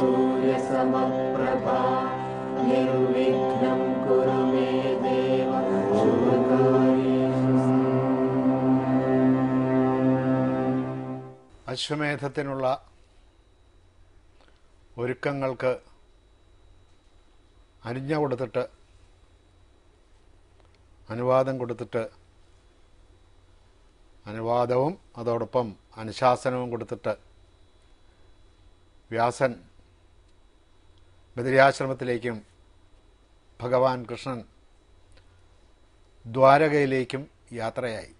सूर्यसमप्रभा निर्विघ्नं कुरु मे देव शुभकार्येषु അശ്വമേധത്തിനുള്ള ഒരുക്കങ്ങൾക്ക് അനുജ്ഞ കൊടുത്തിട്ട് അനുവാദം കൊടുത്തിട്ട് അനുവാദവും അതോടൊപ്പം അനുശാസനവും കൊടുത്തിട്ട് വ്യാസൻ ബദരിയാശ്രമത്തിലേക്കും ഭഗവാൻ കൃഷ്ണൻ ദ്വാരകയിലേക്കും യാത്രയായി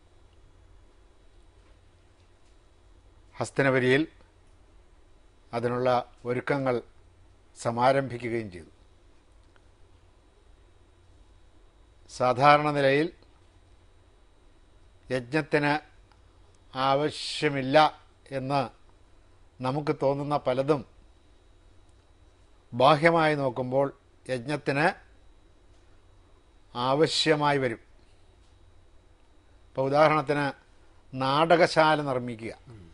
ഹസ്തനപുരിയിൽ അതിനുള്ള ഒരുക്കങ്ങൾ സമാരംഭിക്കുകയും ചെയ്തു സാധാരണ നിലയിൽ യജ്ഞത്തിന് ആവശ്യമില്ല എന്ന് നമുക്ക് തോന്നുന്ന പലതും ബാഹ്യമായി നോക്കുമ്പോൾ യജ്ഞത്തിന് ആവശ്യമായി വരും ഇപ്പോൾ ഉദാഹരണത്തിന് നാടകശാല നിർമ്മിക്കുക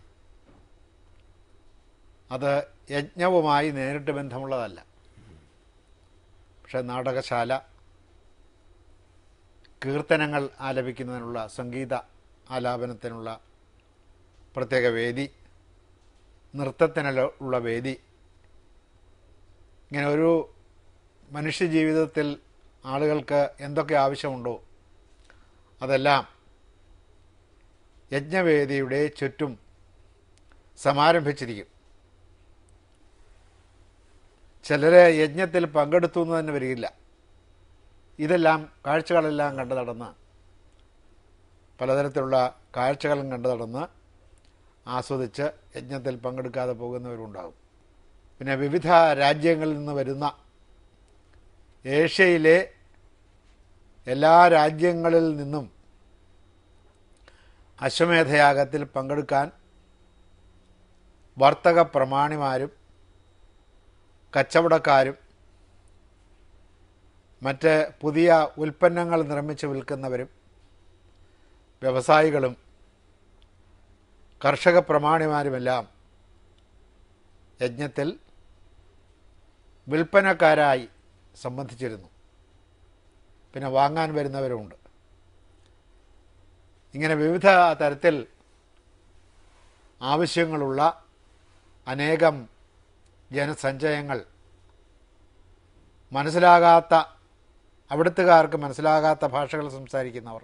അത് യജ്ഞവുമായി നേരിട്ട് ബന്ധമുള്ളതല്ല പക്ഷെ നാടകശാല കീർത്തനങ്ങൾ ആലപിക്കുന്നതിനുള്ള സംഗീത ആലാപനത്തിനുള്ള പ്രത്യേക വേദി നൃത്തത്തിനുള്ള വേദി ഇങ്ങനെ ഒരു മനുഷ്യ ജീവിതത്തിൽ ആളുകൾക്ക് എന്തൊക്കെ ആവശ്യമുണ്ടോ അതെല്ലാം യജ്ഞവേദിയുടെ ചുറ്റും സമാരംഭിച്ചിരിക്കും ചിലരെ യജ്ഞത്തിൽ പങ്കെടുത്തു എന്ന് തന്നെ വരികയില്ല ഇതെല്ലാം കാഴ്ചകളെല്ലാം കണ്ടു നടന്ന് പലതരത്തിലുള്ള കാഴ്ചകളും കണ്ടു നടന്ന് ആസ്വദിച്ച് യജ്ഞത്തിൽ പങ്കെടുക്കാതെ പോകുന്നവരുണ്ടാകും പിന്നെ വിവിധ രാജ്യങ്ങളിൽ നിന്ന് വരുന്ന ഏഷ്യയിലെ എല്ലാ രാജ്യങ്ങളിൽ നിന്നും അശ്വമേധയാഗത്തിൽ പങ്കെടുക്കാൻ വർത്തക പ്രമാണിമാരും കച്ചവടക്കാരും മറ്റ് പുതിയ ഉൽപ്പന്നങ്ങൾ നിർമ്മിച്ച് വിൽക്കുന്നവരും വ്യവസായികളും കർഷക പ്രമാണിമാരുമെല്ലാം യജ്ഞത്തിൽ വിൽപ്പനക്കാരായി സംബന്ധിച്ചിരുന്നു പിന്നെ വാങ്ങാൻ വരുന്നവരുമുണ്ട് ഇങ്ങനെ വിവിധ തരത്തിൽ ആവശ്യങ്ങളുള്ള അനേകം ജനസഞ്ചയങ്ങൾ മനസ്സിലാകാത്ത അവിടുത്തുകാർക്ക് മനസ്സിലാകാത്ത ഭാഷകൾ സംസാരിക്കുന്നവർ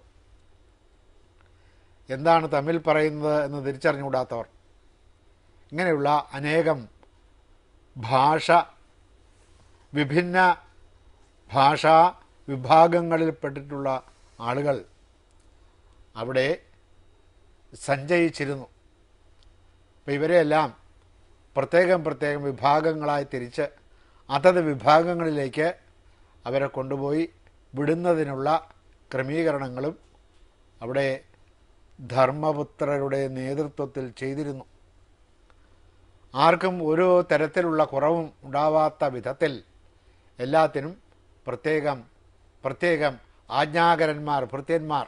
എന്താണ് തമ്മിൽ പറയുന്നത് എന്ന് തിരിച്ചറിഞ്ഞുകൂടാത്തവർ ഇങ്ങനെയുള്ള അനേകം ഭാഷ വിഭിന്ന ഭാഷാ വിഭാഗങ്ങളിൽപ്പെട്ടിട്ടുള്ള ആളുകൾ അവിടെ സഞ്ചയിച്ചിരുന്നു അപ്പം ഇവരെയെല്ലാം പ്രത്യേകം പ്രത്യേകം വിഭാഗങ്ങളായി തിരിച്ച് അതത് വിഭാഗങ്ങളിലേക്ക് അവരെ കൊണ്ടുപോയി വിടുന്നതിനുള്ള ക്രമീകരണങ്ങളും അവിടെ ധർമ്മപുത്രരുടെ നേതൃത്വത്തിൽ ചെയ്തിരുന്നു ആർക്കും ഒരു തരത്തിലുള്ള കുറവും ഉണ്ടാവാത്ത വിധത്തിൽ എല്ലാത്തിനും പ്രത്യേകം പ്രത്യേകം ആജ്ഞാകരന്മാർ ഭൃത്യന്മാർ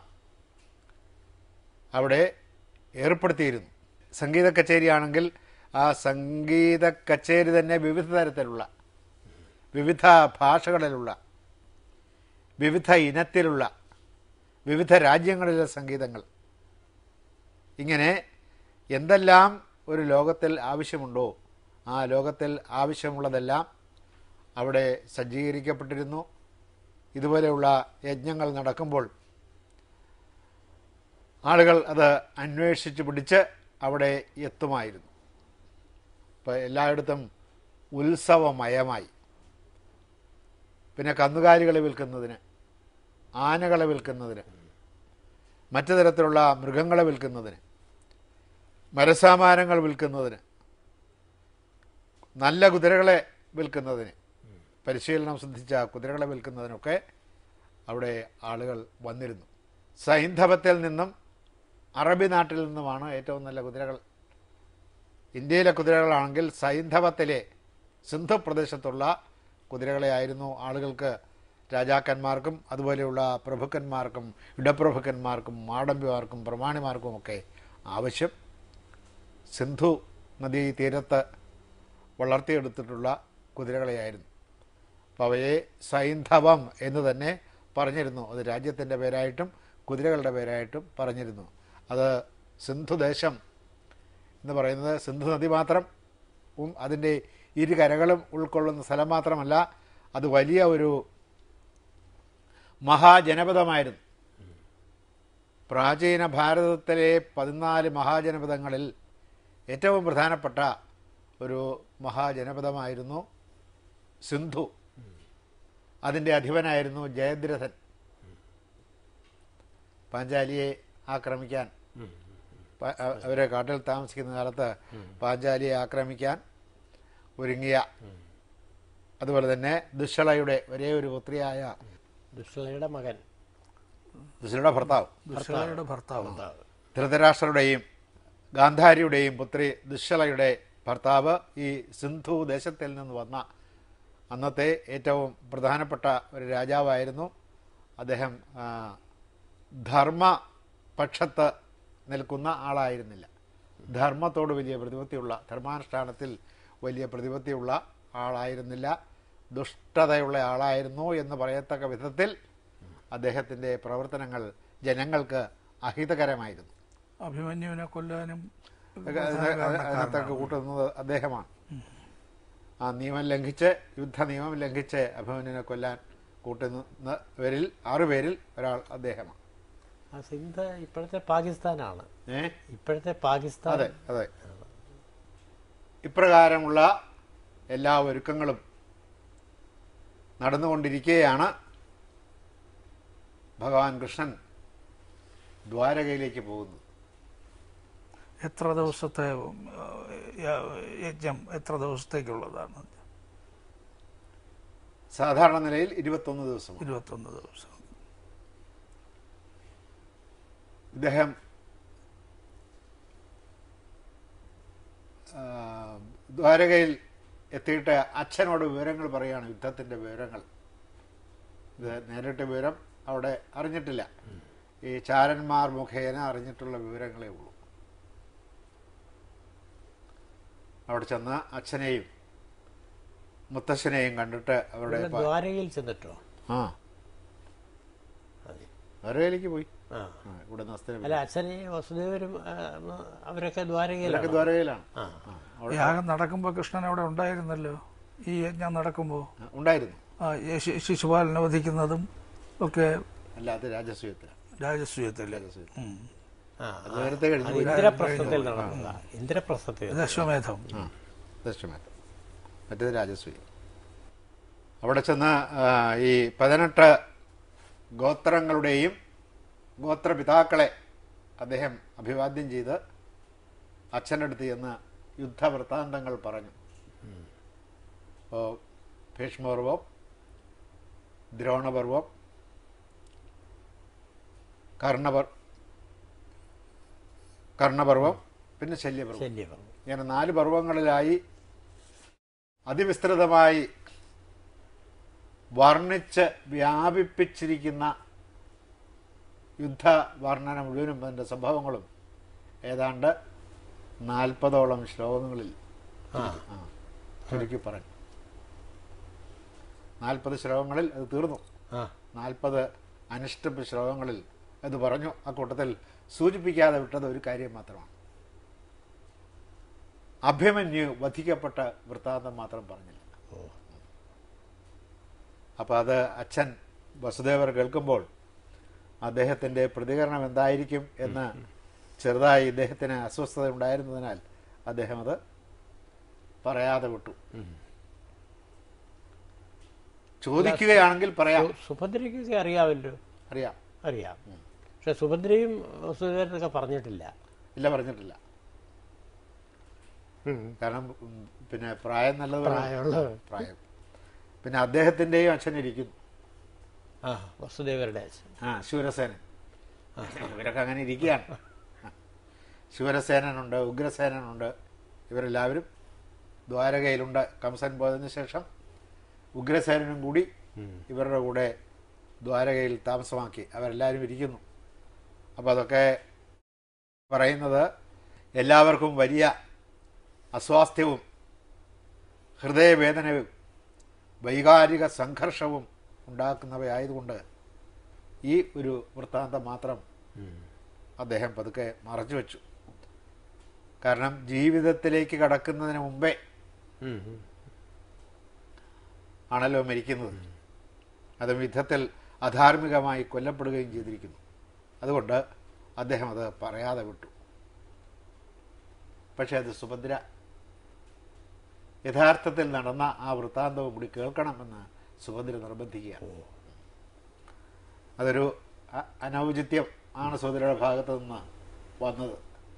അവിടെ ഏർപ്പെടുത്തിയിരുന്നു സംഗീത കച്ചേരിയാണെങ്കിൽ ആ സംഗീത കച്ചേരി തന്നെ വിവിധ തരത്തിലുള്ള വിവിധ ഭാഷകളിലുള്ള വിവിധ ഇനത്തിലുള്ള വിവിധ രാജ്യങ്ങളിലെ സംഗീതങ്ങൾ ഇങ്ങനെ എന്തെല്ലാം ഒരു ലോകത്തിൽ ആവശ്യമുണ്ടോ ആ ലോകത്തിൽ ആവശ്യമുള്ളതെല്ലാം അവിടെ സജ്ജീകരിക്കപ്പെട്ടിരുന്നു ഇതുപോലെയുള്ള യജ്ഞങ്ങൾ നടക്കുമ്പോൾ ആളുകൾ അത് അന്വേഷിച്ച് പിടിച്ച് അവിടെ എത്തുമായിരുന്നു ഇപ്പം എല്ലായിടത്തും ഉത്സവമയമായി പിന്നെ കന്നുകാലികളെ വിൽക്കുന്നതിന് ആനകളെ വിൽക്കുന്നതിന് മറ്റു തരത്തിലുള്ള മൃഗങ്ങളെ വിൽക്കുന്നതിന് മരസാമാനങ്ങൾ വിൽക്കുന്നതിന് നല്ല കുതിരകളെ വിൽക്കുന്നതിന് പരിശീലനം സിദ്ധിച്ച കുതിരകളെ വിൽക്കുന്നതിനൊക്കെ അവിടെ ആളുകൾ വന്നിരുന്നു സൈന്ധവത്തിൽ നിന്നും അറബി നാട്ടിൽ നിന്നുമാണ് ഏറ്റവും നല്ല കുതിരകൾ ഇന്ത്യയിലെ കുതിരകളാണെങ്കിൽ സൈന്ധവത്തിലെ സിന്ധു പ്രദേശത്തുള്ള കുതിരകളെ ആയിരുന്നു ആളുകൾക്ക് രാജാക്കന്മാർക്കും അതുപോലെയുള്ള പ്രഭുക്കന്മാർക്കും ഇടപ്രഭുക്കന്മാർക്കും മാടമ്പിമാർക്കും പ്രമാണിമാർക്കും ഒക്കെ ആവശ്യം സിന്ധു നദീ തീരത്ത് വളർത്തിയെടുത്തിട്ടുള്ള കുതിരകളെയായിരുന്നു അപ്പോൾ അവയെ സൈന്ധവം എന്ന് തന്നെ പറഞ്ഞിരുന്നു അത് രാജ്യത്തിൻ്റെ പേരായിട്ടും കുതിരകളുടെ പേരായിട്ടും പറഞ്ഞിരുന്നു അത് സിന്ധുദേശം എന്ന് പറയുന്നത് സിന്ധു നദി മാത്രം ഉം അതിൻ്റെ ഇരു കരകളും ഉൾക്കൊള്ളുന്ന സ്ഥലം മാത്രമല്ല അത് വലിയ ഒരു മഹാജനപദമായിരുന്നു പ്രാചീന ഭാരതത്തിലെ പതിനാല് മഹാജനപദങ്ങളിൽ ഏറ്റവും പ്രധാനപ്പെട്ട ഒരു മഹാജനപദമായിരുന്നു സിന്ധു അതിൻ്റെ അധിപനായിരുന്നു ജയദ്രഥൻ പാഞ്ചാലിയെ ആക്രമിക്കാൻ പ- അ- അവരെ കാട്ടിൽ താമസിക്കുന്ന കാലത്ത് പാഞ്ചാലിയെ ആക്രമിക്കാൻ ഒരുങ്ങിയ അതുപോലെ തന്നെ ദുശ്ശളയുടെ ഒരേ ഒരു പുത്രിയായ ദുഷ്ടലയുടെ മകൻ ദുശ്ശളയുടെ ഭർത്താവ് ദുശ്ശലയുടെ ഭർത്താവ് ധൃതരാഷ്ട്രയുടെയും ഗാന്ധാരിയുടെയും പുത്രി ദുശ്ശളയുടെ ഭർത്താവ് ഈ സിന്ധു ദേശത്തിൽ നിന്ന് വന്ന അന്നത്തെ ഏറ്റവും പ്രധാനപ്പെട്ട ഒരു രാജാവായിരുന്നു അദ്ദേഹം ആ, ധർമ്മ പക്ഷത്ത് നിൽക്കുന്ന ആളായിരുന്നില്ല ധർമ്മത്തോട് വലിയ പ്രതിപത്തിയുള്ള ധർമാനുഷ്ഠാനത്തിൽ വലിയ പ്രതിപത്തിയുള്ള ആളായിരുന്നില്ല ദുഷ്ടതയുള്ള ആളായിരുന്നു എന്ന് പറയത്തക്ക വിധത്തിൽ അദ്ദേഹത്തിൻ്റെ പ്രവർത്തനങ്ങൾ ജനങ്ങൾക്ക് അഹിതകരമായിരുന്നു അഭിമന്യുവിനെ കൊല്ലാനും അതിനകത്തൊക്കെ കൂട്ടുന്നത് അദ്ദേഹമാണ് ആ നിയമം ലംഘിച്ച് യുദ്ധ നിയമം ലംഘിച്ച് അഭിമന്യുനെ കൊല്ലാൻ കൂട്ടുന്നവരിൽ ആറുപേരിൽ ഒരാൾ അദ്ദേഹമാണ് ആ സിന്ധ് ഇപ്പോഴത്തെ പാകിസ്ഥാനാണ് ഏ ഇപ്പോഴത്തെ പാകിസ്ഥാൻ അതെ അതെ ഇപ്രകാരമുള്ള എല്ലാ ഒരുക്കങ്ങളും നടന്നുകൊണ്ടിരിക്കുകയാണ് ഭഗവാൻ കൃഷ്ണൻ ദ്വാരകയിലേക്ക് പോകുന്നത് എത്ര ദിവസത്തെ ഉം, യ- യജ്ഞം എത്ര ദിവസത്തേക്കുള്ളതാണ് സാധാരണ നിലയിൽ ഇരുപത്തൊന്ന് ദിവസം ഇരുപത്തൊന്ന് ദിവസം ഇദ്ദേഹം ആ, ദ്വാരകയിൽ എത്തിയിട്ട് അച്ഛനോട് വിവരങ്ങൾ പറയുകയാണ് യുദ്ധത്തിന്റെ വിവരങ്ങൾ ഇത് നേരിട്ട് വിവരം അവിടെ അറിഞ്ഞിട്ടില്ല ഈ ചാരന്മാർ മുഖേന അറിഞ്ഞിട്ടുള്ള വിവരങ്ങളേ ഉള്ളൂ അവിടെ ചെന്ന് അച്ഛനെയും മുത്തശ്ശനെയും കണ്ടിട്ട് അവരുടെ ഇവിടെ പ- ദ്വാരകയിൽ ചെന്നിട്ടോ ആ അതെ. ദ്വാരകയിലേക്ക് പോയി ആ ആ, ഇവിടെ നിന്ന് അല്ല അച്ഛനെ വസുദേവരും ആ, അവരൊക്കെ ഇവരൊക്കെ ദ്വാരകയിലാണ് ദ്വാരകയിലാണ് ആ ആ, അവിടെ യാഗം നടക്കുമ്പോൾ കൃഷ്ണൻ അവിടെ ഉണ്ടായിരുന്നല്ലോ ഈ യജ്ഞം നടക്കുമ്പോൾ ഉണ്ടായിരുന്നു ആ ഈ ശി- ശിശുപാലനെ വധിക്കുന്നതും ഒക്കെ അല്ലാതെ രാജസൂയത്തിലാണ് രാജസൂയത്തില് രാജസൂയത്തിൽ ഉം. ആ, അത് നേരത്തെ കഴിഞ്ഞു അത് ഇന്ദ്രപ്രസ്ഥത്തിൽ നടന്നതാ ഇന്ദ്രപ്രസ്ഥത്തിൽ ഇത് അശ്വമേധം ആ ദശമേധം മറ്റേത് രാജസൂയം അവിടെ ചെന്ന് ആ, ഈ പതിനെട്ട് ഗോത്രങ്ങളുടെയും ഗോത്രപിതാക്കളെ അദ്ദേഹം അഭിവാദ്യം ചെയ്ത് അച്ഛൻ്റെ അടുത്ത് ചെന്ന് യുദ്ധവൃത്താന്തങ്ങൾ പറഞ്ഞു അപ്പോൾ ഭീഷ്മപർവം ദ്രോണപർവം കർണപർ കർണപർവം പിന്നെ ശല്യപർവം ശല്യം ഇങ്ങനെ നാല് പർവ്വങ്ങളിലായി അതിവിസ്തൃതമായി വർണ്ണിച്ച് വ്യാപിപ്പിച്ചിരിക്കുന്ന യുദ്ധ വർണ്ണന മുഴുവനും അതിൻ്റെ സംഭവങ്ങളും ഏതാണ്ട് നാൽപ്പതോളം ശ്ലോകങ്ങളിൽ ആ ആ, ചുരുക്കി പറഞ്ഞു നാൽപ്പത് ശ്ലോകങ്ങളിൽ അത് തീർന്നു ആ നാൽപ്പത് അനിഷ്ട ശ്ലോകങ്ങളിൽ അത് പറഞ്ഞു ആ കൂട്ടത്തിൽ സൂചിപ്പിക്കാതെ വിട്ടത് ഒരു കാര്യം മാത്രമാണ് അഭിമന്യു വധിക്കപ്പെട്ട വൃത്താന്തം മാത്രം പറഞ്ഞില്ല ഓ അപ്പോൾ അത് അച്ഛൻ വസുദേവർ കേൾക്കുമ്പോൾ അദ്ദേഹത്തിൻ്റെ പ്രതികരണം എന്തായിരിക്കും എന്ന് ചെറുതായി ഇദ്ദേഹത്തിന് അസ്വസ്ഥത ഉണ്ടായിരുന്നതിനാൽ അദ്ദേഹം അത് പറയാതെ വിട്ടു ചോദിക്കുകയാണെങ്കിൽ പറയാം സു- സുഭദ്രയ്ക്കൊക്കെ അറിയാമല്ലോ അറിയാം അറിയാം പക്ഷെ സുഭദ്രയും വസുദേവരൊക്കെ പറഞ്ഞിട്ടില്ല ഇല്ല പറഞ്ഞിട്ടില്ല കാരണം ഉം, പിന്നെ പ്രായം നല്ലത് പ്രായമുള്ള പ്രായം പിന്നെ അദ്ദേഹത്തിൻ്റെയും അച്ഛൻ ഇരിക്കുന്നു ആ വസുദേവരുടെ അച്ഛൻ ആ ശൂരസേനൻ ഇവരൊക്കെ അങ്ങനെ ഇരിക്കുകയാണ് ആ. ശൂരസേനനുണ്ട് ഉഗ്രസേനനുണ്ട് ഇവരെല്ലാവരും ദ്വാരകയിലുണ്ട് കംസൻ പോയതിനു ശേഷം ഉഗ്രസേനനും കൂടി ഇവരുടെ കൂടെ ദ്വാരകയിൽ താമസമാക്കി അവരെല്ലാവരും ഇരിക്കുന്നു അപ്പോൾ അതൊക്കെ പറയുന്നത് എല്ലാവർക്കും വലിയ അസ്വാസ്ഥ്യവും ഹൃദയവേദനയും വൈകാരിക സംഘർഷവും ഉണ്ടാക്കുന്നവയായതുകൊണ്ട് ഈ ഒരു വൃത്താന്തം മാത്രം അദ്ദേഹം പതുക്കെ മറച്ചു വെച്ചു കാരണം ജീവിതത്തിലേക്ക് കടക്കുന്നതിന് മുമ്പേ ഉം, ഉം. ആണല്ലോ മരിക്കുന്നത് അതും യുദ്ധത്തിൽ അധാർമികമായി കൊല്ലപ്പെടുകയും ചെയ്തിരിക്കുന്നു അതുകൊണ്ട് അദ്ദേഹം അത് പറയാതെ വിട്ടു പക്ഷേ അത് സുഭദ്ര യഥാർത്ഥത്തിൽ നടന്ന ആ വൃത്താന്തവും കൂടി കേൾക്കണമെന്ന് സുഭദ്ര നിർബന്ധിക്കുകയാണ് അതൊരു അ- അനൗചിത്യം ആണ് സുഭദ്രയുടെ ഭാഗത്ത് നിന്ന് വന്നത്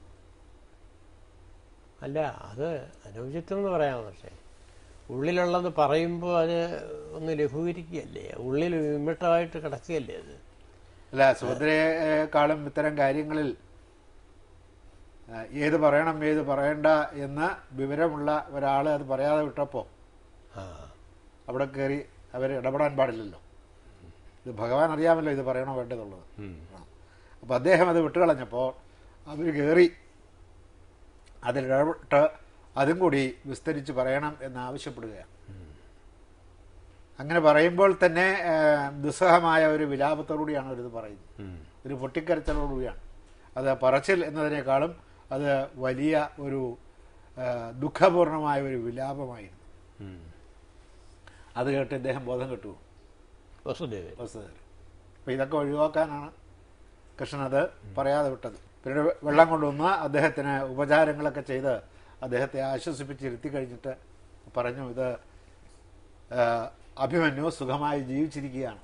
അല്ല അത് അനുചിത്വം എന്ന് പറയാം പക്ഷേ ഉള്ളിലുള്ളത് പറയുമ്പോൾ അത് ഒന്ന് ലഘൂകരിക്കുകയല്ലേ ഉള്ളിൽ വിമിട്ടമായിട്ട് കിടക്കുകയല്ലേ അത് അല്ല സുഭദ്രയെക്കാളും ഇത്തരം കാര്യങ്ങളിൽ ആ, ഏത് പറയണം ഏത് പറയണ്ട എന്ന് വിവരമുള്ള ഒരാൾ അത് പറയാതെ വിട്ടപ്പോൾ ആ അവിടെ കയറി അവർ ഇടപെടാൻ പാടില്ലല്ലോ ഇത് ഭഗവാൻ അറിയാമല്ലോ ഇത് പറയണോ വേണ്ടതുള്ളത് ഉം. അപ്പോൾ അദ്ദേഹം അത് വിട്ടുകളഞ്ഞപ്പോൾ അവർ കയറി അതിലിടപെട്ട് അതും കൂടി വിസ്തരിച്ച് പറയണം എന്ന് ആവശ്യപ്പെടുകയാണ് അങ്ങനെ പറയുമ്പോൾ തന്നെ ആ, ദുസ്സഹമായ ഒരു വിലാപത്തോടുകൂടിയാണ് അവരിത് പറയുന്നത് ഉം. ഒരു പൊട്ടിക്കരച്ചലോടുകൂടിയാണ് അത് പറച്ചിൽ എന്നതിനേക്കാളും അത് വലിയ ഒരു ആ, ദുഃഖപൂർണമായ ഒരു വിലാപമായിരുന്നു ഉം. അത് കേട്ട് ഇദ്ദേഹം ബോധം കെട്ടു വസുദേവൻ വസ്തുതയിൽ അപ്പം ഇതൊക്കെ ഒഴിവാക്കാനാണ് കൃഷ്ണൻ അത് പറയാതെ വിട്ടത് പിന്നീട് വെള്ളം കൊണ്ടുവന്ന് അദ്ദേഹത്തിന് ഉപചാരങ്ങളൊക്കെ ചെയ്ത് അദ്ദേഹത്തെ ആശ്വസിപ്പിച്ച് ഇരുത്തി കഴിഞ്ഞിട്ട് പറഞ്ഞു ഇത് ആ, അഭിമന്യു സുഖമായി ജീവിച്ചിരിക്കുകയാണ്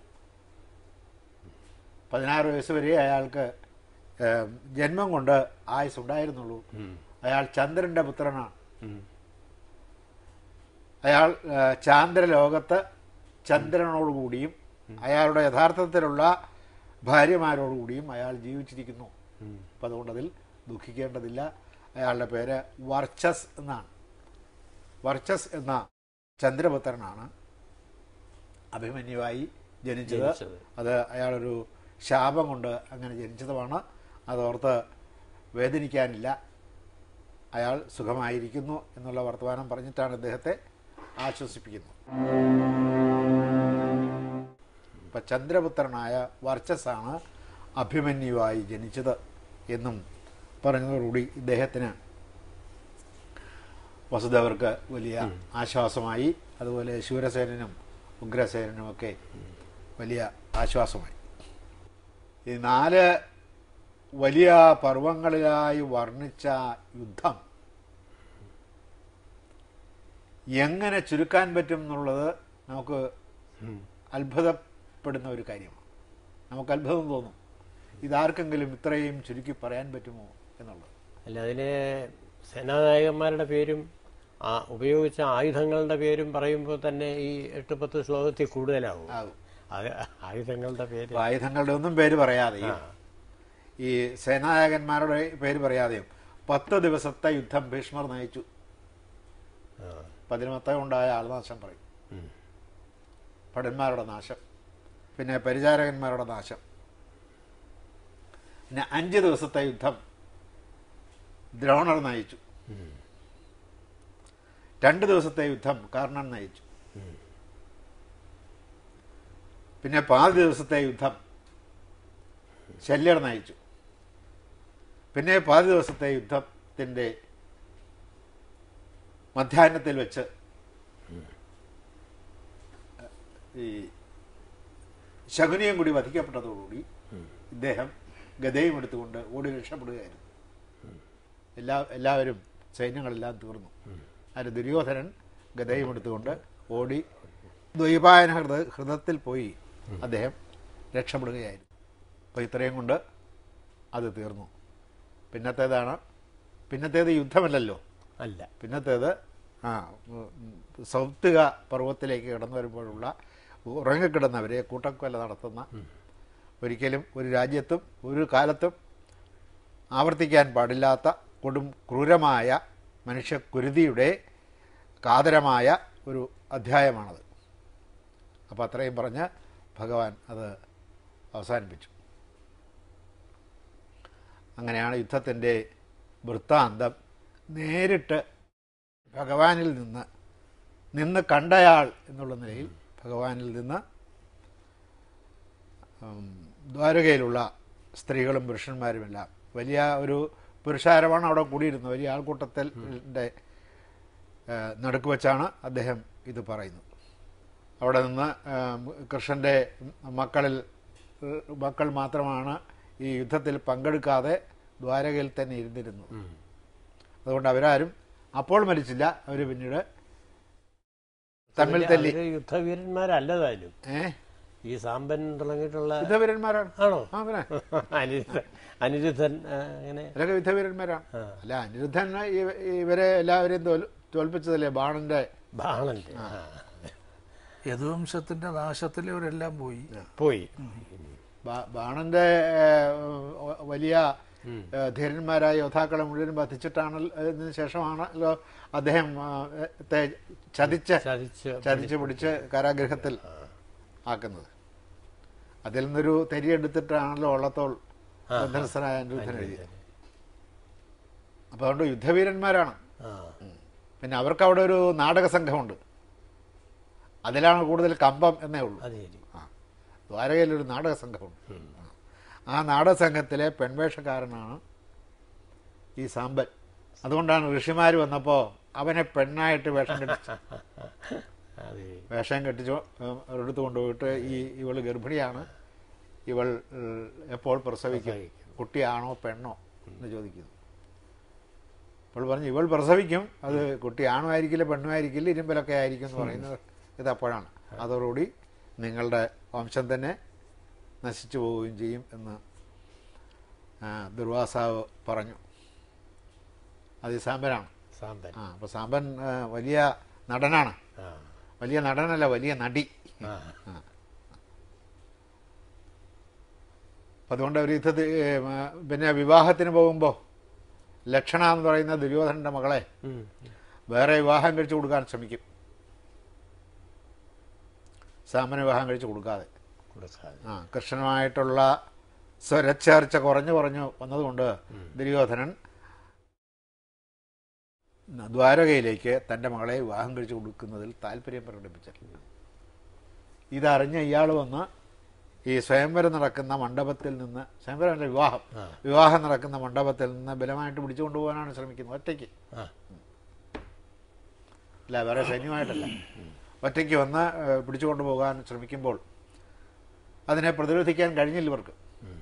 പതിനാറ് വയസ്സ് വരെ അയാൾക്ക് ആ, ജന്മം കൊണ്ട് ആയുസ് ഉണ്ടായിരുന്നുള്ളൂ ഉം. അയാൾ ചന്ദ്രന്റെ പുത്രനാണ് ഉം. അയാൾ ആ, ചാന്ദ്രലോകത്ത് ചന്ദ്രനോടുകൂടിയും അയാളുടെ യഥാർത്ഥത്തിലുള്ള ഭാര്യമാരോടുകൂടിയും അയാൾ ജീവിച്ചിരിക്കുന്നു ഉം. അപ്പം അതുകൊണ്ട് അതിൽ ദുഃഖിക്കേണ്ടതില്ല അയാളുടെ പേര് വർച്ചസ് എന്നാണ് വർച്ചസ് എന്ന ചന്ദ്രപുത്രനാണ് അഭിമന്യുവായി ജനിച്ചത് ജനിച്ചത്. അത് അയാളൊരു ശാപം കൊണ്ട് അങ്ങനെ ജനിച്ചതുമാണ് അതോർത്ത് വേദനിക്കാനില്ല അയാൾ സുഖമായിരിക്കുന്നു എന്നുള്ള വർത്തമാനം പറഞ്ഞിട്ടാണ് അദ്ദേഹത്തെ ആശ്വസിപ്പിക്കുന്നത് ഇപ്പം ചന്ദ്രപുത്രനായ വർച്ചസാണ് അഭിമന്യുവായി ജനിച്ചത് എന്നും പറഞ്ഞതോടുകൂടി ഇദ്ദേഹത്തിന് വസുദേവർക്ക് വലിയ ആശ്വാസമായി അതുപോലെ ശൂരസേനനും ഉഗ്രസേനനും ഒക്കെ വലിയ ആശ്വാസമായി ഈ നാല് വലിയ പർവങ്ങളിലായി വർണ്ണിച്ച യുദ്ധം എങ്ങനെ ചുരുക്കാൻ പറ്റും എന്നുള്ളത് നമുക്ക് അത്ഭുതപ്പെടുന്ന ഒരു കാര്യമാണ് നമുക്ക് അത്ഭുതം തോന്നും ഇതാർക്കെങ്കിലും ഇത്രയും ചുരുക്കി പറയാൻ പറ്റുമോ എന്നുള്ളത് അല്ല അതിലെ സേനാനായകന്മാരുടെ പേരും ആ ഉപയോഗിച്ച ആയുധങ്ങളുടെ പേരും പറയുമ്പോൾ തന്നെ ഈ എട്ട് പത്ത് ശ്ലോകത്തിൽ കൂടുതലാവും ആകും അത് ആയുധങ്ങളുടെ പേര് അപ്പൊ ആയുധങ്ങളുടെ ഒന്നും പേര് പറയാതെയും ആ. ഈ സേനാനായകന്മാരുടെ പേര് പറയാതെയും പത്ത് ദിവസത്തെ യുദ്ധം ഭീഷ്മർ നയിച്ചു ആ. പതിനൊത്ത ഉണ്ടായ ആൾനാശം പറയും ഉം. ഭടന്മാരുടെ നാശം പിന്നെ പരിചാരകന്മാരുടെ നാശം പിന്നെ അഞ്ച് ദിവസത്തെ യുദ്ധം ദ്രോണർ നയിച്ചു രണ്ട് ദിവസത്തെ യുദ്ധം കർണൻ നയിച്ചു പിന്നെ പാതി ദിവസത്തെ യുദ്ധം ശല്യർ നയിച്ചു പിന്നെ പാതി ദിവസത്തെ യുദ്ധത്തിൻ്റെ മധ്യാഹ്നത്തിൽ വെച്ച് ഈ ശകുനിയും കൂടി വധിക്കപ്പെട്ടതോടുകൂടി ഇദ്ദേഹം ഗതയും എടുത്തുകൊണ്ട് ഓടി രക്ഷപ്പെടുകയായിരുന്നു എല്ലാ എല്ലാവരും സൈന്യങ്ങളെല്ലാം തീർന്നു അതിന് ദുര്യോധനൻ ഗതയും എടുത്തുകൊണ്ട് ഓടി ദ്വൈപായന ഹൃദ ഹൃദയത്തിൽ പോയി അദ്ദേഹം രക്ഷപ്പെടുകയായിരുന്നു അപ്പോൾ ഇത്രയും കൊണ്ട് അത് തീർന്നു പിന്നത്തേതാണ് പിന്നത്തേത് യുദ്ധമല്ലല്ലോ അല്ല പിന്നത്തേത് ആ ഉം, സൗത്തിക പർവ്വത്തിലേക്ക് കടന്നു വരുമ്പോഴുള്ള ഉറങ്ങിക്കിടന്നവരെ കൂട്ടക്കൊല നടത്തുന്ന ഒരിക്കലും ഒരു രാജ്യത്തും ഒരു കാലത്തും ആവർത്തിക്കാൻ പാടില്ലാത്ത കൊടും ക്രൂരമായ മനുഷ്യക്കുരുതിയുടെ കാതരമായ ഒരു അധ്യായമാണത് അപ്പോൾ അത്രയും പറഞ്ഞ് ഭഗവാൻ അത് അവസാനിപ്പിച്ചു അങ്ങനെയാണ് യുദ്ധത്തിൻ്റെ വൃത്താന്തം നേരിട്ട് ഭഗവാനിൽ നിന്ന് നിന്ന് കണ്ടയാൾ എന്നുള്ള നിലയിൽ ഭഗവാനിൽ നിന്ന് ഉം, ദ്വാരകയിലുള്ള സ്ത്രീകളും പുരുഷന്മാരുമെല്ലാം വലിയ ഒരു പുരുഷാരമാണ് അവിടെ കൂടിയിരുന്നത് വലിയ ആൾക്കൂട്ടത്തിൽ നടുക്ക് വെച്ചാണ് അദ്ദേഹം ഇത് പറയുന്നത് അവിടെ നിന്ന് ഉം, കൃഷ്ണൻ്റെ മക്കളിൽ ഉം, മക്കൾ മാത്രമാണ് ഈ യുദ്ധത്തിൽ പങ്കെടുക്കാതെ ദ്വാരകയിൽ തന്നെ ഇരുന്നിരുന്നത് അതുകൊണ്ട് അവരാരും അപ്പോൾ മരിച്ചില്ല അവർ പിന്നീട് തമ്മിൽ തല്ലി അവര് യുദ്ധവീരന്മാരല്ലതായാലും ഏ ഈ സാമ്പൻ തുടങ്ങിയിട്ടുള്ള യുദ്ധവീരന്മാരാണ് ആണോ ആ പിന്നെ അനിരുദ്ധൻ അനിരുദ്ധൻ ആ, അങ്ങനെ ഇവരൊക്കെ യുദ്ധവീരന്മാരാണ് അല്ല അനിരുദ്ധൻ ഇവ- ഇവരെ എല്ലാവരെയും തോൽ തോൽപ്പിച്ചതല്ലേ ബാണന്റെ ബാണന്റെ ആ, യദുവംശത്തിന്റെ നാശത്തിൽ ഇവരെല്ലാം പോയി പോയി ബാ- ബാണന്റെ ഏഹ്, വലിയ ഏഹ്, ധീരന്മാരായ യോദ്ധാക്കളെ മുഴുവൻ വധിച്ചിട്ടാണ് ഇതിന് ശേഷമാണല്ലോ അദ്ദേഹം ആ, ത്തെ ചതിച്ച് ചതിച്ച് ചതിച്ച് പിടിച്ച് കാരാഗ്രഹത്തിൽ ആക്കുന്നത് അതിൽ നിന്നൊരു തെരിയെടുത്തിട്ടാണല്ലോ വള്ളത്തോൾ ബന്ധനസ്ഥനായ അനിരുദ്ധൻ എഴുതിയത് അപ്പോൾ അതുകൊണ്ട് യുദ്ധവീരന്മാരാണ് ആ പിന്നെ അവർക്ക് അവിടെ ഒരു നാടക സംഘമുണ്ട് അതിലാണ് കൂടുതൽ കമ്പം എന്നേ ഉള്ളൂ അത് ശരി ആ ദ്വാരകയിലൊരു നാടക സംഘമുണ്ട് ആ നാടക സംഘത്തിലെ പെൺവേഷക്കാരനാണ് ഈ സാമ്പൻ അതുകൊണ്ടാണ് ഋഷിമാർ വന്നപ്പോൾ അവനെ പെണ്ണായിട്ട് വേഷം കെട്ടിച്ചു അത് ശരി. വേഷം കെട്ടിച്ചു ഉം, ഒരിടത്ത് കൊണ്ടുപോയിട്ട് ഈ ഇവൾ ഗർഭിണിയാണ് ഇവൾ ഉം, എപ്പോൾ പ്രസവിക്കും കുട്ടിയാണോ പെണ്ണോ എന്ന് ചോദിക്കുന്നു അപ്പോൾ പറഞ്ഞു ഇവൾ പ്രസവിക്കും അത് കുട്ടിയാണോ ആയിരിക്കില്ല പെണ്ണും ആയിരിക്കില്ല ഇരുമ്പലൊക്കെ ആയിരിക്കും എന്ന് പറയുന്നത് ഇത് അപ്പോഴാണ് അതോടുകൂടി നിങ്ങളുടെ വംശം തന്നെ നശിച്ചു പോവുകയും ചെയ്യും എന്ന് ആ, ദുർവാസാവ് പറഞ്ഞു അത് ഈ സാമ്പനാണ് സാമ്പൻ ആ അപ്പോൾ സാമ്പൻ ആ, വലിയ നടനാണ് ആ വലിയ നടനല്ല വലിയ നടി ആ അപ്പം അതുകൊണ്ട് അവർ യുദ്ധത്തിൽ പിന്നെ വിവാഹത്തിന് പോകുമ്പോൾ ലക്ഷണ എന്ന് പറയുന്ന ദുര്യോധനന്റെ മകളെ ഉം. വേറെ വിവാഹം കഴിച്ചു കൊടുക്കാൻ ശ്രമിക്കും സാമന വിവാഹം കഴിച്ചു കൊടുക്കാതെ കൊടുക്കാതെ ആ കൃഷ്ണനുമായിട്ടുള്ള സ്വരച്ചേർച്ച കുറഞ്ഞു കുറഞ്ഞു വന്നതുകൊണ്ട് ദുര്യോധനൻ ദ്വാരകയിലേക്ക് തൻ്റെ മകളെ വിവാഹം കഴിച്ചു കൊടുക്കുന്നതിൽ താല്പര്യം പ്രകടിപ്പിച്ചിട്ടുണ്ട് ഇതറിഞ്ഞ ഇയാൾ വന്ന് ഈ സ്വയംവരം നടക്കുന്ന മണ്ഡപത്തിൽ നിന്ന് സ്വയംവരമല്ല വിവാഹം ആ. വിവാഹം നടക്കുന്ന മണ്ഡപത്തിൽ നിന്ന് ബലമായിട്ട് പിടിച്ചു കൊണ്ടുപോകാനാണ് ശ്രമിക്കുന്നത് ഒറ്റയ്ക്ക് ആ അല്ല വേറെ സൈന്യമായിട്ടല്ല ഒറ്റയ്ക്ക് വന്ന് ഏഹ്, പിടിച്ചു കൊണ്ടുപോകാൻ ശ്രമിക്കുമ്പോൾ അതിനെ പ്രതിരോധിക്കാൻ കഴിഞ്ഞില്ല ഇവർക്ക്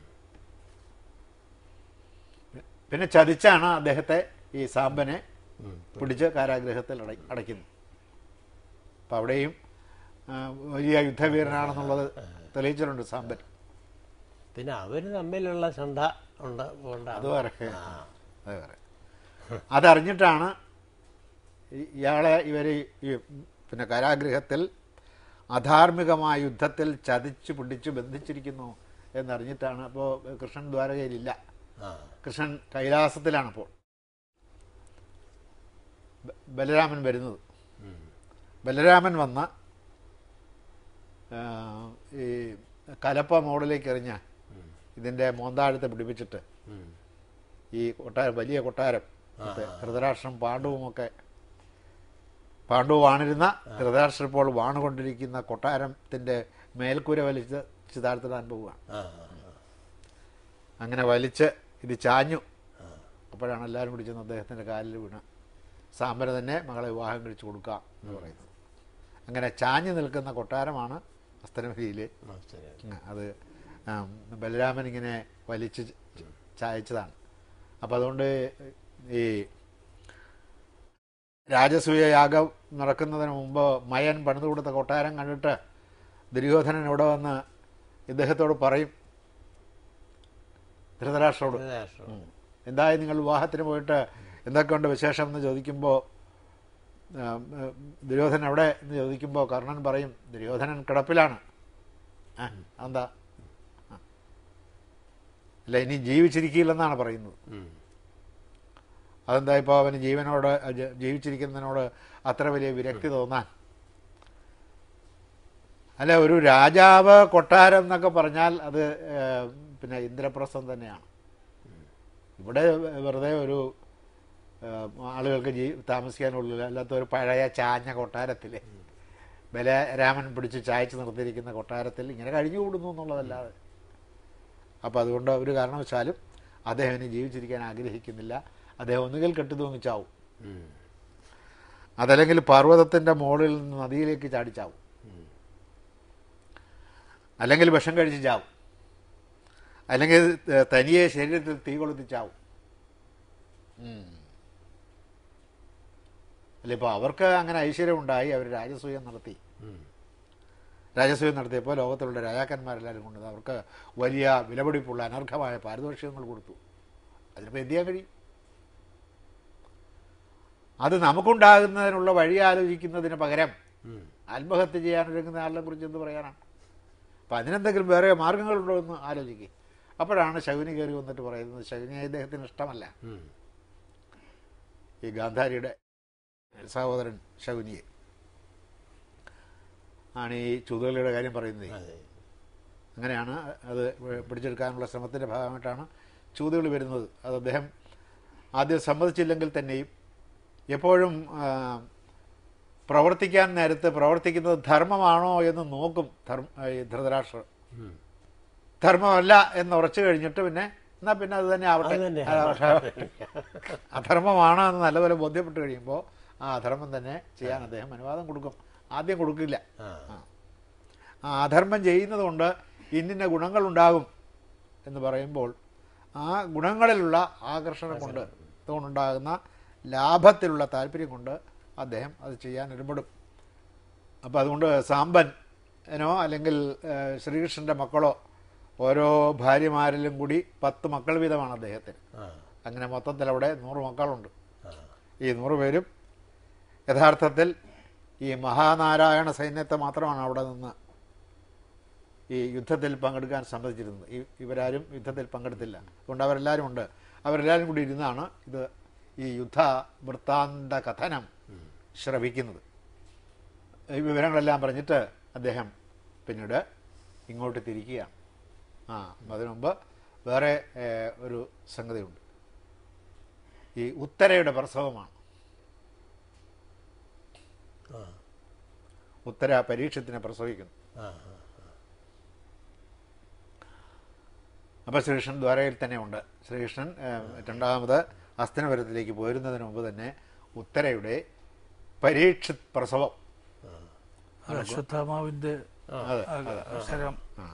പിന്നെ ചതിച്ചാണ് അദ്ദേഹത്തെ ഈ സാമ്പനെ ഉം. പിടിച്ച് കാരാഗ്രഹത്തിൽ അട അടയ്ക്കുന്നത് അപ്പം അവിടെയും ആ, വലിയ യുദ്ധവീരനാണെന്നുള്ളത് തെളിയിച്ചിട്ടുണ്ട് സാമ്പൻ പിന്നെ അവര് തമ്മിലുള്ള ചണ്ട ഉണ്ട് കൊണ്ടാണ് അത് വേറെ ആ. അത് വേറെ അതറിഞ്ഞിട്ടാണ് ഈ- ഇയാളെ ഇവർ ഈ പിന്നെ കാരാഗ്രഹത്തിൽ അധാർമികമായ യുദ്ധത്തിൽ ചതിച്ചു പിടിച്ചു ബന്ധിച്ചിരിക്കുന്നു എന്നറിഞ്ഞിട്ടാണ് അപ്പോൾ കൃഷ്ണൻ ദ്വാരകയിലില്ല ആ കൃഷ്ണൻ കൈലാസത്തിലാണ് ഇപ്പോൾ ബ- ബലരാമൻ വരുന്നത് ഉം. ബലരാമൻ വന്ന ആ, ഈ കലപ്പ മോഡിലേക്ക് എറിഞ്ഞ ഇതിൻ്റെ മോന്താഴത്തെ പിടിപ്പിച്ചിട്ട് ഉം. ഈ കൊട്ടാരം വലിയ കൊട്ടാരം മറ്റേ ധൃതരാഷ്ട്രം പാണ്ഡവുമൊക്കെ പാണ്ഡു വാണിരുന്ന ധൃതരാഷ്ട്രം ഇപ്പോൾ വാണുകൊണ്ടിരിക്കുന്ന കൊട്ടാരത്തിൻ്റെ മേൽക്കൂര വലിച്ച് താഴ്ത്തിടാൻ പോവുകയാണ് ആ ആ, അങ്ങനെ വലിച്ച് ഇത് ചാഞ്ഞു അപ്പോഴാണ് എല്ലാവരും കൂടി ചെന്ന് അദ്ദേഹത്തിൻ്റെ കാലിൽ വീണ് സാമ്പന തന്നെ മകളെ വിവാഹം കഴിച്ചു കൊടുക്കാം എന്ന് പറയുന്നത് അങ്ങനെ ചാഞ്ഞു നിൽക്കുന്ന കൊട്ടാരമാണ് അസ്തനപുരിയിൽ ആ ശരി. അത് ആം, ബലരാമൻ ഇങ്ങനെ വലിച്ച് ച- ചായച്ചതാണ് അപ്പം അതുകൊണ്ട് ഈ രാജസൂയ യാഗം നടക്കുന്നതിന് മുമ്പ് മയൻ പണിതു കൊടുത്ത കൊട്ടാരം കണ്ടിട്ട് ദുര്യോധനൻ ഇവിടെ വന്ന് ഇദ്ദേഹത്തോട് പറയും ധൃതരാഷ്ട്രോട് ധൃതരാഷ്ട്രം. ഉം. എന്തായി നിങ്ങൾ വിവാഹത്തിന് പോയിട്ട് എന്തൊക്കെയുണ്ട് വിശേഷം എന്ന് ചോദിക്കുമ്പോൾ ആം, ഏ, ദുര്യോധനൻ എവിടെ എന്ന് ചോദിക്കുമ്പോൾ കർണൻ പറയും ദുര്യോധനൻ കിടപ്പിലാണ് ആ, എന്താ ആ. അല്ല ഇനി ജീവിച്ചിരിക്കില്ലെന്നാണ് പറയുന്നത് ഉം. അതെന്താ ഇപ്പോൾ അവന് ജീവനോട് ജ- ജീവിച്ചിരിക്കുന്നതിനോട് അത്ര വലിയ വിരക്തി തോന്നാൻ അല്ല ഒരു രാജാവ് കൊട്ടാരം എന്നൊക്കെ പറഞ്ഞാൽ അത് ഏഹ്, പിന്നെ ഇന്ദ്രപ്രസ്ഥം തന്നെയാണ് ഇവിടെ വെറുതെ ഒരു ഏഹ്, ആളുകൾക്ക് ജീ താമസിക്കാനുള്ള അല്ലാത്ത ഒരു പഴയ ചാഞ്ഞ കൊട്ടാരത്തിൽ ബലരാമൻ പിടിച്ച് ചായച്ച് നിർത്തിയിരിക്കുന്ന കൊട്ടാരത്തിൽ ഇങ്ങനെ കഴിഞ്ഞു കൂടുന്നു എന്നുള്ളതല്ലാതെ അപ്പോൾ അതുകൊണ്ട് ഒരു കാരണവശാലും അദ്ദേഹം ഇനി ജീവിച്ചിരിക്കാൻ ആഗ്രഹിക്കുന്നില്ല അദ്ദേഹം ഒന്നുകിൽ കെട്ടിത്തൂങ്ങിച്ചാവും ഉം. അതല്ലെങ്കിൽ പർവ്വതത്തിൻ്റെ മുകളിൽ നിന്ന് നദിയിലേക്ക് ചാടിച്ചാവും അല്ലെങ്കിൽ വിഷം കഴിച്ച് ചാവും അല്ലെങ്കിൽ ത- തനിയെ ശരീരത്തിൽ തീ കൊളുത്തി ചാവും ഉം. അല്ല ഇപ്പോൾ അവർക്ക് അങ്ങനെ ഐശ്വര്യം ഉണ്ടായി അവർ രാജസൂയം നടത്തി ഉം. രാജസൂയം നടത്തിയപ്പോൾ ലോകത്തിലുള്ള രാജാക്കന്മാരെല്ലാവരും കൊണ്ടത് അവർക്ക് വലിയ വിലപിടിപ്പുള്ള അനർഘമായ പാരിതോഷികങ്ങൾ കൊടുത്തു അതിനിപ്പോൾ എന്ത് ചെയ്യാൻ കഴിയും അത് നമുക്കുണ്ടാകുന്നതിനുള്ള വഴി ആലോചിക്കുന്നതിന് പകരം ഉം. ആത്മഹത്യ ചെയ്യാനൊരുങ്ങുന്ന ആളിനെ കുറിച്ച് എന്ത് പറയാനാണ് അപ്പം അതിനെന്തെങ്കിലും വേറെ മാർഗങ്ങളുണ്ടോ എന്ന് ആലോചിക്കുക അപ്പോഴാണ് ശകുനി കയറി വന്നിട്ട് പറയുന്നത് ശകുനിയെ ഇദ്ദേഹത്തിന് ഇഷ്ടമല്ല ഉം. ഈ ഗാന്ധാരിയുടെ സഹോദരൻ ശകുനിയെ ആണ് ഈ ചുതുകളിയുടെ കാര്യം പറയുന്നത് അതെ അങ്ങനെയാണ് അത് പിടിച്ചെടുക്കാനുള്ള ശ്രമത്തിൻ്റെ ഭാഗമായിട്ടാണ് ചൂതുകളി വരുന്നത് അത് അദ്ദേഹം ആദ്യം സമ്മതിച്ചില്ലെങ്കിൽ തന്നെയും എപ്പോഴും ആ, പ്രവർത്തിക്കാൻ നേരത്ത് പ്രവർത്തിക്കുന്നത് ധർമ്മമാണോ എന്ന് നോക്കും ധർമ്മ ഈ ധൃതരാഷ്ട്രർ ഉം. ധർമ്മമല്ല എന്ന് ഉറച്ചു കഴിഞ്ഞിട്ട് പിന്നെ എന്നാൽ പിന്നെ അത് തന്നെ ആവട്ടെ അത് തന്നെ ആ, പക്ഷേ അധർമ്മമാണ് എന്ന് നല്ലപോലെ ബോധ്യപ്പെട്ട് കഴിയുമ്പോൾ ആ അധർമ്മം തന്നെ ചെയ്യാൻ അദ്ദേഹം അനുവാദം കൊടുക്കും ആദ്യം കൊടുക്കില്ല ആ ആ അധർമ്മം ചെയ്യുന്നത് കൊണ്ട് ഇന്നിന്ന ഗുണങ്ങളുണ്ടാകും എന്ന് പറയുമ്പോൾ ആ ഗുണങ്ങളിലുള്ള ആകർഷണം കൊണ്ട് അതുകൊണ്ടുണ്ടാകുന്ന ലാഭത്തിലുള്ള താല്പര്യം കൊണ്ട് അദ്ദേഹം അത് ചെയ്യാൻ ഇടപെടും അപ്പോൾ അതുകൊണ്ട് സാമ്പൻ എന്നോ അല്ലെങ്കിൽ ഏഹ്, ശ്രീകൃഷ്ണൻ്റെ മക്കളോ ഓരോ ഭാര്യമാരിലും കൂടി പത്ത് മക്കൾ വീതമാണ് അദ്ദേഹത്തിന് ആ അങ്ങനെ മൊത്തത്തിൽ അവിടെ നൂറ് മക്കളുണ്ട് ആ ഈ നൂറ് പേരും യഥാർത്ഥത്തിൽ ഈ മഹാനാരായണ സൈന്യത്തെ മാത്രമാണ് അവിടെ നിന്ന് ഈ യുദ്ധത്തിൽ പങ്കെടുക്കാൻ സമ്മതിച്ചിരുന്നത് ഈ ഇവരാരും യുദ്ധത്തിൽ പങ്കെടുത്തില്ല അതുകൊണ്ട് അവരെല്ലാവരും ഉണ്ട് അവരെല്ലാവരും കൂടി ഇരുന്നാണ് ഇത് ഈ യുദ്ധ വൃത്താന്ത കഥനം ശ്രവിക്കുന്നത് ഈ വിവരങ്ങളെല്ലാം പറഞ്ഞിട്ട് അദ്ദേഹം പിന്നീട് ഇങ്ങോട്ട് തിരിക്കുകയാണ് ആ അതിനു മുമ്പ് വേറെ ഏഹ്, ഒരു സംഗതിയുണ്ട് ഈ ഉത്തരയുടെ പ്രസവമാണ് ആ ഉത്തര പരീക്ഷത്തിനെ പ്രസവിക്കുന്നു ആ അപ്പോൾ ശ്രീകൃഷ്ണൻ ദ്വാരകയിൽ തന്നെ ഉണ്ട് ശ്രീകൃഷ്ണൻ ഏഹ്, രണ്ടാമത് അസ്തനപുരത്തിലേക്ക് പോരുന്നതിന് മുമ്പ് തന്നെ ഉത്തരയുടെ പരീക്ഷിത് പ്രസവം അത് അശ്വത്ഥാമാവിന്റെ അതെ ആ, അക്ഷരം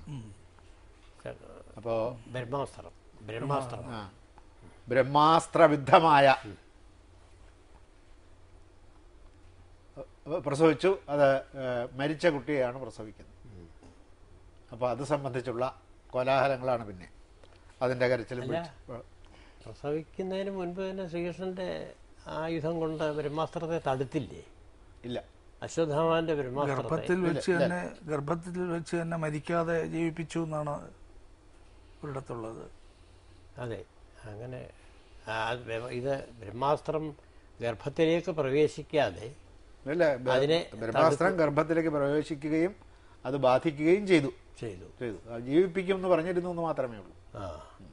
അപ്പോൾ ബ്രഹ്മാസ്ത്രം ബ്രഹ്മാസ്ത്രം ആ ബ്രഹ്മാസ്ത്രവിദ്ധമായ അഹ് പ്രസവിച്ചു അത് ഏഹ്, മരിച്ച കുട്ടിയെയാണ് പ്രസവിക്കുന്നത് അപ്പോൾ അത് സംബന്ധിച്ചുള്ള കോലാഹലങ്ങളാണ് പിന്നെ അതിൻ്റെ കരച്ചിലും അല്ല. പിടിച്ച് പ്രസവിക്കുന്നതിന് മുൻപ് തന്നെ ശ്രീകൃഷ്ണന്റെ ആയുധം കൊണ്ട് ബ്രഹ്മാസ്ത്രത്തെ തടുത്തില്ലേ ഇല്ല അശ്വത്ഥാമാന്റെ ബ്രഹ്മാസ്ത്രത്തെ ഗർഭത്തിൽ വെച്ച് തന്നെ ഗർഭത്തിൽ വെച്ച് തന്നെ മരിക്കാതെ ജീവിപ്പിച്ചു എന്നാണ് ഒരിടത്തുള്ളത് അതെ അങ്ങനെ ആ, ബ്രഹ്മ- ഇത് ബ്രഹ്മാസ്ത്രം ഗർഭത്തിലേക്ക് പ്രവേശിക്കാതെ അല്ല ബ- അതിനെ ബ്രഹ്മാസ്ത്രം ഗർഭത്തിലേക്ക് പ്രവേശിക്കുകയും അത് ബാധിക്കുകയും ചെയ്തു ചെയ്തു ചെയ്തു അത് ജീവിപ്പിക്കും എന്ന് പറഞ്ഞിരുന്നു എന്ന് മാത്രമേ ഉള്ളൂ ആ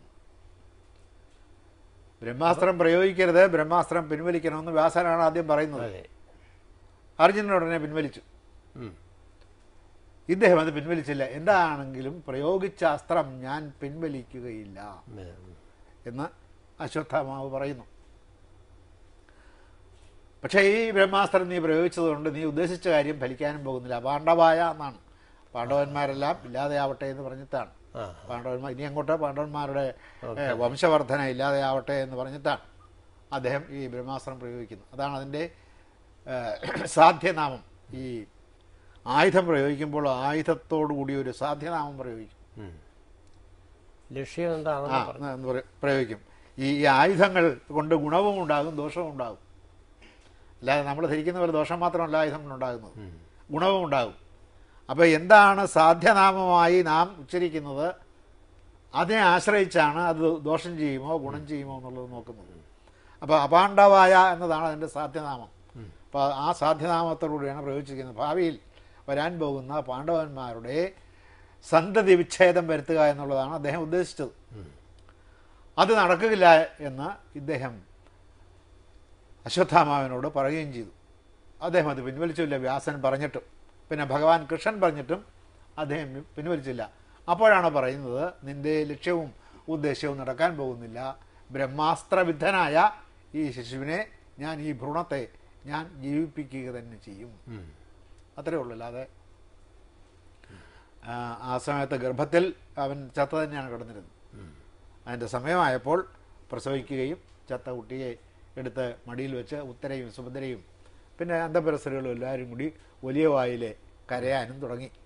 ബ്രഹ്മാസ്ത്രം പ്രയോഗിക്കരുത് ബ്രഹ്മാസ്ത്രം പിൻവലിക്കണമെന്ന് വ്യാസനാണ് ആദ്യം പറയുന്നത് അതെ അർജുനൻ ഉടനെ പിൻവലിച്ചു ഉം. ഇദ്ദേഹം അത് പിൻവലിച്ചില്ല എന്താണെങ്കിലും പ്രയോഗിച്ച അസ്ത്രം ഞാൻ പിൻവലിക്കുകയില്ല ഉം. എന്ന് അശ്വത്ഥാമാവ് പറയുന്നു പക്ഷേ ഈ ബ്രഹ്മാസ്ത്രം നീ പ്രയോഗിച്ചതുകൊണ്ട് നീ ഉദ്ദേശിച്ച കാര്യം ഫലിക്കാനും പോകുന്നില്ല പാണ്ഡവായ എന്നാണ് പാണ്ഡവന്മാരെല്ലാം ഇല്ലാതെയാവട്ടെ എന്ന് പറഞ്ഞിട്ടാണ് ആ പാണ്ഡവന്മാർ ഇനി അങ്ങോട്ട് പാണ്ഡവന്മാരുടെ ഏ, വംശവർധന ഇല്ലാതെയാവട്ടെ എന്ന് പറഞ്ഞിട്ടാണ് അദ്ദേഹം ഈ ബ്രഹ്മാസ്ത്രം പ്രയോഗിക്കുന്നത് അതാണ് അതിൻ്റെ ഏ, സാധ്യനാമം ഈ ആയുധം പ്രയോഗിക്കുമ്പോൾ ആയുധത്തോടു കൂടി ഒരു സാധ്യനാമം പ്രയോഗിക്കും ഉം. ലക്ഷ്യം ആ എന്താണെന്ന് പറഞ്ഞു എന്ന് പറ- പ്രയോഗിക്കും ഈ ഈ ആയുധങ്ങൾ കൊണ്ട് ഗുണവും ഉണ്ടാകും ദോഷവും ഉണ്ടാകും അല്ലാതെ നമ്മൾ ധരിക്കുന്ന പോലെ ദോഷം മാത്രമല്ല ആയുധം ഉണ്ടാകുന്നത് ഗുണവും ഉണ്ടാകും അപ്പോൾ എന്താണ് സാധ്യനാമമായി നാം ഉച്ചരിക്കുന്നത് അതിനെ ആശ്രയിച്ചാണ് അത് ദോഷം ചെയ്യുമോ ഗുണം ചെയ്യുമോ എന്നുള്ളത് നോക്കുന്നത് അപ്പോൾ അപാണ്ഡവായ എന്നതാണ് അതിൻ്റെ സാധ്യനാമം അപ്പോൾ ആ സാധ്യനാമത്തോടുകൂടിയാണ് പ്രയോഗിച്ചിരിക്കുന്നത് ഭാവിയിൽ വരാൻ പോകുന്ന പാണ്ഡവന്മാരുടെ സന്തതി വിച്ഛേദം വരുത്തുക എന്നുള്ളതാണ് അദ്ദേഹം ഉദ്ദേശിച്ചത് അത് നടക്കില്ല എന്ന് ഇദ്ദേഹം അശ്വത്ഥാമാവിനോട് പറയുകയും ചെയ്തു അദ്ദേഹം അത് പിൻവലിച്ചില്ല വ്യാസൻ പറഞ്ഞിട്ടും പിന്നെ ഭഗവാൻ കൃഷ്ണൻ പറഞ്ഞിട്ടും അദ്ദേഹം പിൻവലിച്ചില്ല അപ്പോഴാണ് പറയുന്നത് നിന്റെ ലക്ഷ്യവും ഉദ്ദേശ്യവും നടക്കാൻ പോകുന്നില്ല ബ്രഹ്മാസ്ത്രവിദ്ധനായ ഈ ശിശുവിനെ ഞാൻ ഈ ഭ്രൂണത്തെ ഞാൻ ജീവിപ്പിക്കുക തന്നെ ചെയ്യും അത്രേ ഉള്ളൂ അല്ലാതെ ആ, ആ സമയത്ത് ഗർഭത്തിൽ അവൻ ചത്ത തന്നെയാണ് കിടന്നിരുന്നത് അതിൻ്റെ സമയമായപ്പോൾ പ്രസവിക്കുകയും ചത്ത കുട്ടിയെ എടുത്ത് മടിയിൽ വെച്ച് ഉത്തരയും സുഭദ്രയും പിന്നെ അന്തപുരസ്ത്രീകളും എല്ലാവരും കൂടി വലിയ വായിലെ കരയാനും തുടങ്ങി